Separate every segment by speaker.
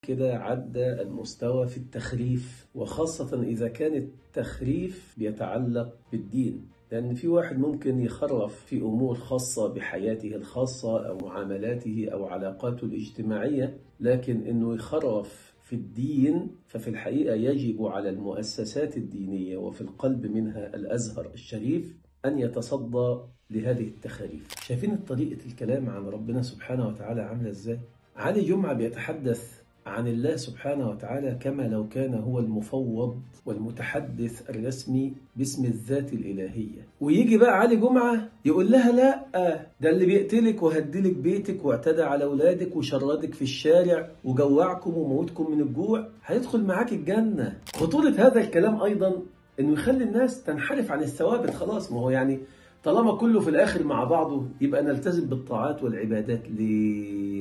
Speaker 1: كده عدى المستوى في التخريف وخاصة إذا كان التخريف بيتعلق بالدين لأن في واحد ممكن يخرف في أمور خاصة بحياته الخاصة أو معاملاته أو علاقاته الاجتماعية لكن إنه يخرف في الدين ففي الحقيقة يجب على المؤسسات الدينية وفي القلب منها الأزهر الشريف أن يتصدى لهذه التخاريف شايفين طريقة الكلام عن ربنا سبحانه وتعالى عاملة إزاي؟ علي جمعة بيتحدث عن الله سبحانه وتعالى كما لو كان هو المفوض والمتحدث الرسمي باسم الذات الإلهية ويجي بقى علي جمعة يقول لها لا ده اللي بيقتلك وهدلك بيتك واعتدى على أولادك وشردك في الشارع وجوعكم وموتكم من الجوع هيدخل معاك الجنة خطورة هذا الكلام أيضا إنه يخلي الناس تنحرف عن الثوابت خلاص ما هو يعني طالما كله في الآخر مع بعضه يبقى نلتزم بالطاعات والعبادات ليه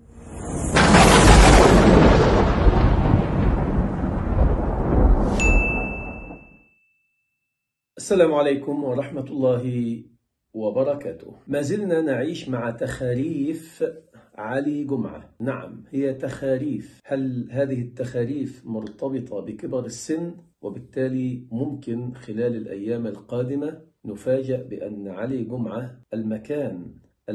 Speaker 1: السلام عليكم ورحمة الله وبركاته ما زلنا نعيش مع تخاريف علي جمعة نعم هي تخاريف هل هذه التخاريف مرتبطة بكبر السن وبالتالي ممكن خلال الأيام القادمة نفاجأ بأن علي جمعة المكان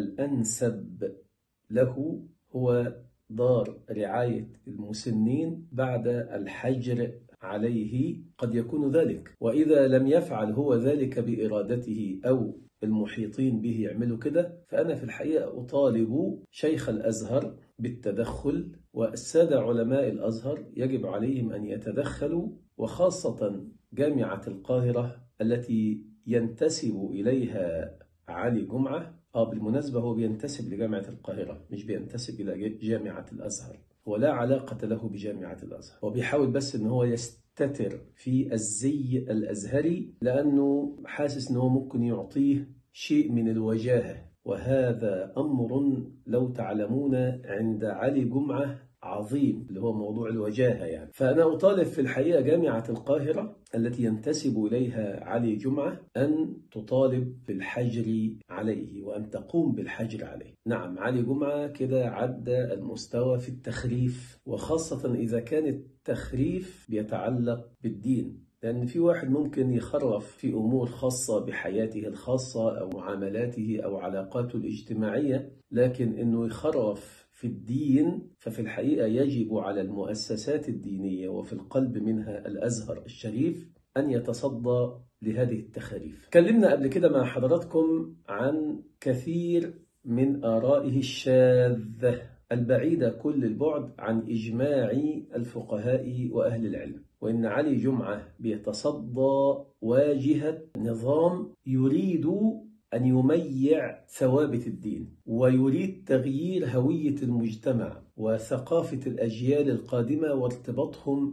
Speaker 1: الأنسب له هو دار رعاية المسنين بعد الحجر عليه قد يكون ذلك وإذا لم يفعل هو ذلك بإرادته أو المحيطين به يعملوا كده فأنا في الحقيقة أطالب شيخ الأزهر بالتدخل والسادة علماء الأزهر يجب عليهم أن يتدخلوا وخاصة جامعة القاهرة التي ينتسب إليها علي جمعة آه بالمناسبة هو بينتسب لجامعة القاهرة مش بينتسب إلى جامعة الأزهر ولا علاقة له بجامعة الأزهر هو بيحاول بس إن هو يستتر في الزي الأزهري لأنه حاسس إن هو ممكن يعطيه شيء من الوجاهة وهذا أمر لو تعلمون عند علي جمعة عظيم اللي هو موضوع الوجاهة يعني فأنا أطالب في الحقيقة جامعة القاهرة التي ينتسب إليها علي جمعة أن تطالب بالحجر عليه وأن تقوم بالحجر عليه نعم علي جمعة كده عدى المستوى في التخريف وخاصة إذا كان التخريف بيتعلق بالدين لأن في واحد ممكن يخرف في أمور خاصة بحياته الخاصة أو معاملاته أو علاقاته الاجتماعية لكن إنه يخرف في الدين ففي الحقيقة يجب على المؤسسات الدينية وفي القلب منها الأزهر الشريف أن يتصدى لهذه التخاريف تكلمنا قبل كده مع حضراتكم عن كثير من آرائه الشاذة البعيدة كل البعد عن إجماع الفقهاء وأهل العلم وإن علي جمعة بيتصدى واجهة نظام يريد أن يميع ثوابت الدين ويريد تغيير هوية المجتمع وثقافة الأجيال القادمة وارتباطهم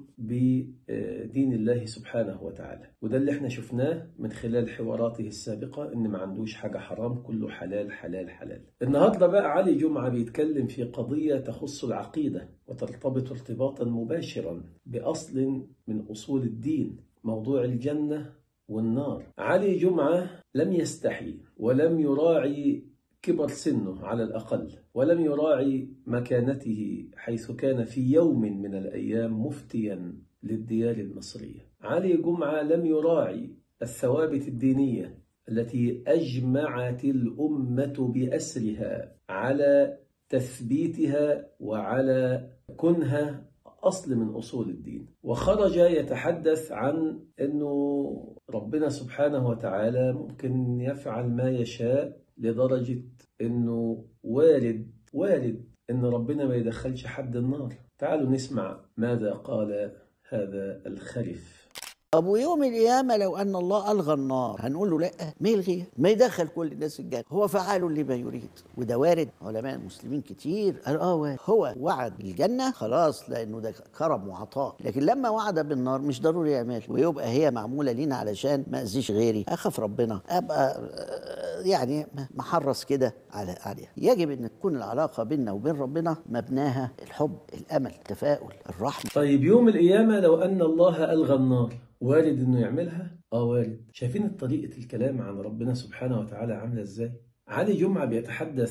Speaker 1: بدين الله سبحانه وتعالى وده اللي احنا شفناه من خلال حواراته السابقة إن ما عندوش حاجة حرام كله حلال حلال حلال النهاردة بقى علي جمعة بيتكلم في قضية تخص العقيدة وترتبط ارتباطا مباشرا بأصل من أصول الدين موضوع الجنة والنار علي جمعة لم يستحي ولم يراعي كبر سنه على الأقل ولم يراعي مكانته حيث كان في يوم من الأيام مفتيا للديار المصرية علي جمعة لم يراعي الثوابت الدينية التي أجمعت الأمة بأسرها على تثبيتها وعلى كنها أصل من أصول الدين وخرج يتحدث عن أنه ربنا سبحانه وتعالى ممكن يفعل ما يشاء لدرجة أنه وارد وارد أن ربنا ما يدخلش حد النار تعالوا نسمع ماذا قال هذا الخرف
Speaker 2: طب ويوم القيامة لو أن الله ألغى النار هنقول له لأ ما يلغيها ما يدخل كل الناس الجنة هو فعال لما يريد وده وارد علماء المسلمين كتير قالوا اه وارد هو وعد الجنة خلاص لأنه ده كرم وعطاء لكن لما وعد بالنار مش ضروري يعمل ويبقى هي معمولة لينا علشان ما أذيش غيري أخاف ربنا أبقى يعني محرص كده على عليها يجب أن تكون العلاقة بيننا وبين ربنا مبناها الحب الأمل التفاؤل الرحمة
Speaker 1: طيب يوم القيامة لو أن الله ألغى النار وارد انه يعملها؟ اه وارد. شايفين طريقة الكلام عن ربنا سبحانه وتعالى عاملة ازاي؟ علي جمعة بيتحدث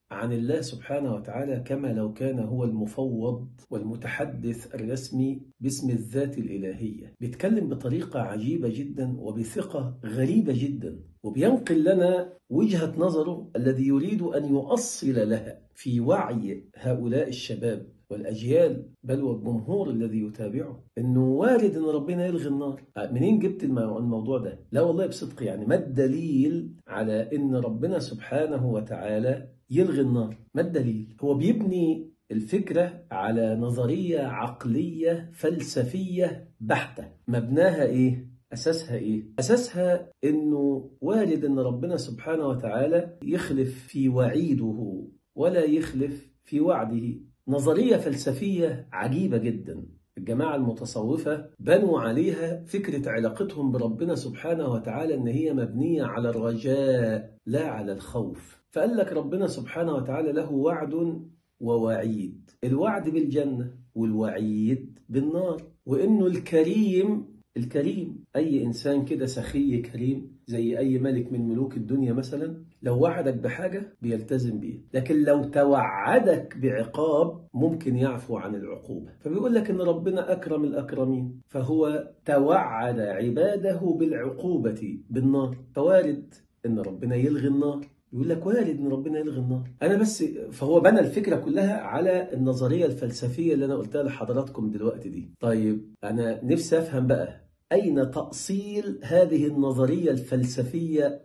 Speaker 1: عن الله سبحانه وتعالى كما لو كان هو المفوض والمتحدث الرسمي باسم الذات الإلهية بيتكلم بطريقة عجيبة جدا وبثقة غريبة جدا وبينقل لنا وجهة نظره الذي يريد أن يؤصل لها في وعي هؤلاء الشباب والأجيال بل والجمهور الذي يتابعه إنه وارد إن ربنا يلغي النار منين جبت الموضوع ده؟ لا والله بصدق يعني ما الدليل على إن ربنا سبحانه وتعالى يلغي النار ما الدليل؟ هو بيبني الفكرة على نظرية عقلية فلسفية بحتة مبناها إيه؟ أساسها إيه؟ أساسها إنه وارد إن ربنا سبحانه وتعالى يخلف في وعيده ولا يخلف في وعده نظرية فلسفية عجيبة جدا الجماعة المتصوفة بنوا عليها فكرة علاقتهم بربنا سبحانه وتعالى إن هي مبنية على الرجاء لا على الخوف فقال لك ربنا سبحانه وتعالى له وعد ووعيد الوعد بالجنة والوعيد بالنار وإنه الكريم الكريم أي إنسان كده سخي كريم زي أي ملك من ملوك الدنيا مثلا لو وعدك بحاجة بيلتزم بيها لكن لو توعدك بعقاب ممكن يعفو عن العقوبة فبيقول لك إن ربنا أكرم الأكرمين فهو توعد عباده بالعقوبة بالنار فوارد إن ربنا يلغي النار يقول لك وارد ان ربنا يلغي النار انا بس فهو بنى الفكره كلها على النظريه الفلسفيه اللي انا قلتها لحضراتكم دلوقتي دي طيب انا نفسي افهم بقى اين تاصيل هذه النظريه الفلسفيه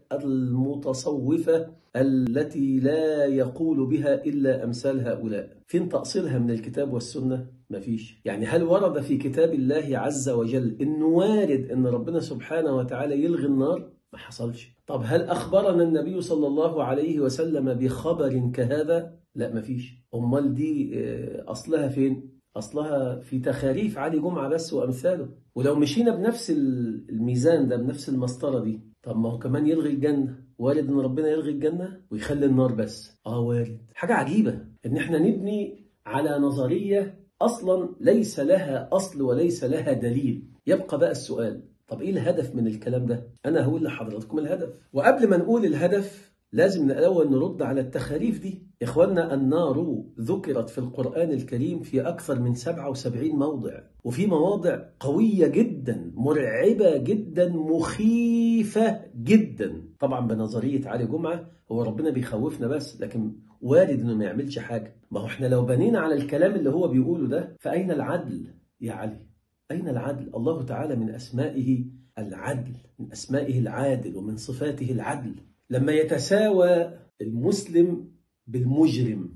Speaker 1: المتصوفه التي لا يقول بها الا امثال هؤلاء فين تاصيلها من الكتاب والسنه مفيش يعني هل ورد في كتاب الله عز وجل انه وارد ان ربنا سبحانه وتعالى يلغي النار ما حصلش طب هل أخبرنا النبي صلى الله عليه وسلم بخبر كهذا؟ لا مفيش أمال دي أصلها فين؟ أصلها في تخاريف علي جمعة بس وأمثاله ولو مشينا بنفس الميزان ده بنفس المسطرة دي طب ما هو كمان يلغي الجنة وارد ان ربنا يلغي الجنة ويخلي النار بس اه وارد حاجة عجيبة ان احنا نبني على نظرية اصلا ليس لها اصل وليس لها دليل يبقى بقى السؤال طب ايه الهدف من الكلام ده؟ انا هقول لحضراتكم الهدف وقبل ما نقول الهدف لازم الاول نرد على التخاريف دي يا اخوانا النار ذكرت في القرآن الكريم في أكثر من 77 موضع وفي مواضع قوية جدا مرعبة جدا مخيفة جدا طبعا بنظرية علي جمعة هو ربنا بيخوفنا بس لكن وارد انه ما يعملش حاجة ما هو احنا لو بنينا على الكلام اللي هو بيقوله ده فأين العدل يا علي أين العدل؟ الله تعالى من أسمائه العدل من أسمائه العادل ومن صفاته العدل لما يتساوى المسلم بالمجرم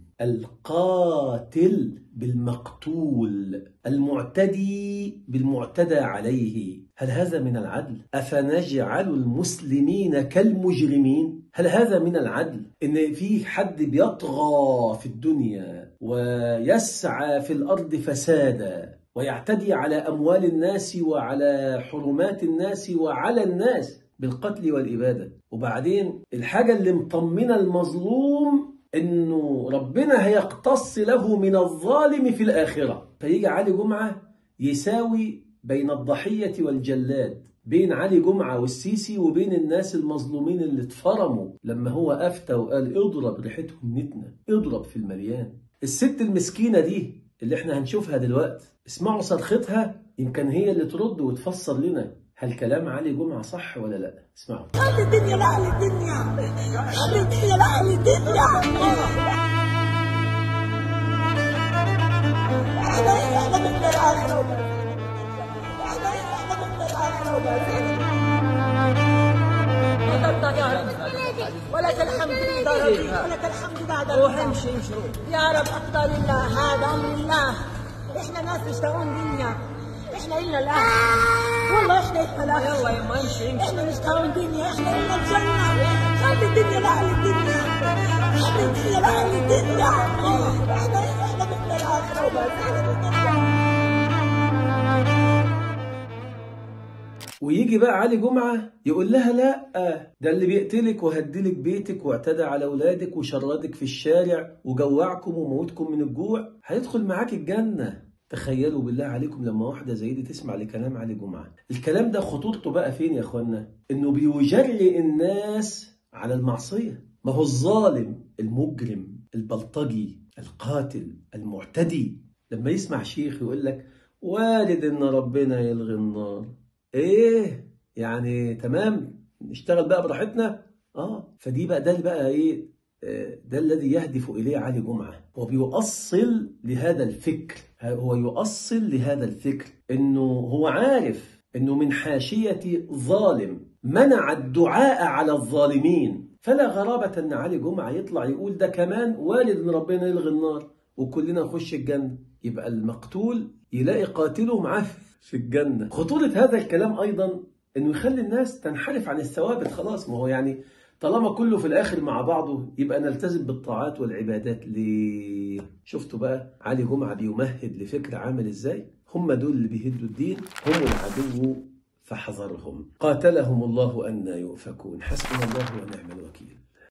Speaker 1: القاتل بالمقتول المعتدي بالمعتدى عليه هل هذا من العدل افنجعل المسلمين كالمجرمين هل هذا من العدل ان في حد بيطغى في الدنيا ويسعى في الارض فسادا ويعتدي على اموال الناس وعلى حرمات الناس وعلى الناس بالقتل والإبادة وبعدين الحاجة اللي مطمنة المظلوم إنه ربنا هيقتص له من الظالم في الآخرة فيجي علي جمعة يساوي بين الضحية والجلاد بين علي جمعة والسيسي وبين الناس المظلومين اللي اتفرموا لما هو أفتى وقال اضرب ريحتهم نتنة اضرب في المليان الست المسكينة دي اللي احنا هنشوفها دلوقتي اسمعوا صرختها يمكن هي اللي ترد وتفسر لنا هل كلام علي جمعة صح ولا لا؟ اسمعوا
Speaker 3: خلي الدنيا لأهل الدنيا خلي الدنيا لأهل الدنيا احنا احنا بدنا الآخرة احنا احنا بدنا الآخرة ولك الحمد لله ولك الحمد بعد روح امشي امشي يا رب اقدر الله هذا امر الله احنا ناس يشتغلون دنيا احنا إلنا الآخرة والله احنا إلنا الآخرة يلا يما امشي امشي احنا نشتغل دنيا احنا إلنا الجنة خلي الدنيا لأهل الدنيا خلي الدنيا لأهل الدنيا احنا احنا بدنا الآخرة وبس احنا بدنا الجنة
Speaker 1: ويجي بقى علي جمعة يقول لها لا ده اللي بيقتلك وهدلك بيتك واعتدى على أولادك وشردك في الشارع وجوعكم وموتكم من الجوع هيدخل معاك الجنة تخيلوا بالله عليكم لما واحدة زي دي تسمع لكلام علي جمعة الكلام ده خطورته بقى فين يا اخوانا انه بيجرئ الناس على المعصية ما هو الظالم المجرم البلطجي القاتل المعتدي لما يسمع شيخ يقول لك والد ان ربنا يلغي النار ايه يعني تمام نشتغل بقى براحتنا اه فدي بقى ده اللي بقى ايه آه، ده الذي يهدف اليه علي جمعه هو بيؤصل لهذا الفكر هو يؤصل لهذا الفكر انه هو عارف انه من حاشيه ظالم منع الدعاء على الظالمين فلا غرابه ان علي جمعه يطلع يقول ده كمان والد ان ربنا يلغي النار وكلنا نخش الجنه يبقى المقتول يلاقي قاتله معاه في الجنه خطوره هذا الكلام ايضا انه يخلي الناس تنحرف عن الثوابت خلاص ما هو يعني طالما كله في الاخر مع بعضه يبقى نلتزم بالطاعات والعبادات ليه شفتوا بقى علي جمعه بيمهد لفكر عامل ازاي هم دول اللي بيهدوا الدين هم العدو فاحذرهم قاتلهم الله أن يؤفكون حسبنا الله ونعم الوكيل